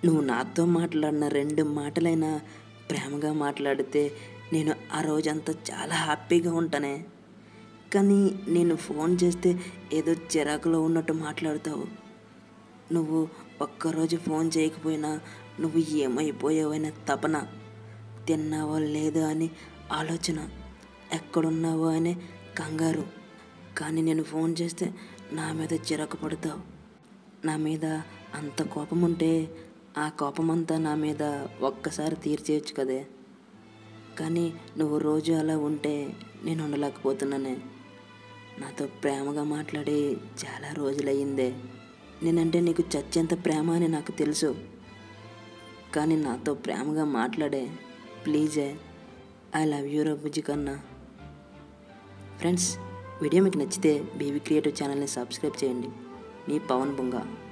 నువ్వు నాతో మాట్లాడిన రెండు మాటలైనా ప్రేమగా మాట్లాడితే నేను ఆ రోజంతా చాలా హ్యాపీగా ఉంటానే కానీ నేను ఫోన్ చేస్తే ఏదో చిరాకులో ఉన్నట్టు మాట్లాడతావు నువ్వు ఒక్కరోజు ఫోన్ చేయకపోయినా నువ్వు ఏమైపోయావనే తపన తిన్నావో లేదో అని ఆలోచన ఎక్కడున్నావో అనే కంగారు కానీ నేను ఫోన్ చేస్తే నా మీద చిరాకు పడతావు నా మీద అంత కోపం ఉంటే ఆ కోపమంతా నా మీద ఒక్కసారి తీర్చేయచ్చు కదే కానీ నువ్వు రోజు అలా ఉంటే నేను ఉండలేకపోతున్నానే నాతో ప్రేమగా మాట్లాడి చాలా రోజులయ్యిందే నేనంటే నీకు చచ్చేంత ప్రేమ అని నాకు తెలుసు కానీ నాతో ప్రేమగా మాట్లాడే ప్లీజే ఐ లవ్ యూ రఘుజీ కన్నా ఫ్రెండ్స్ వీడియో మీకు నచ్చితే బేబీ క్రియేటివ్ ఛానల్ని సబ్స్క్రైబ్ చేయండి మీ పవన్ బొంగ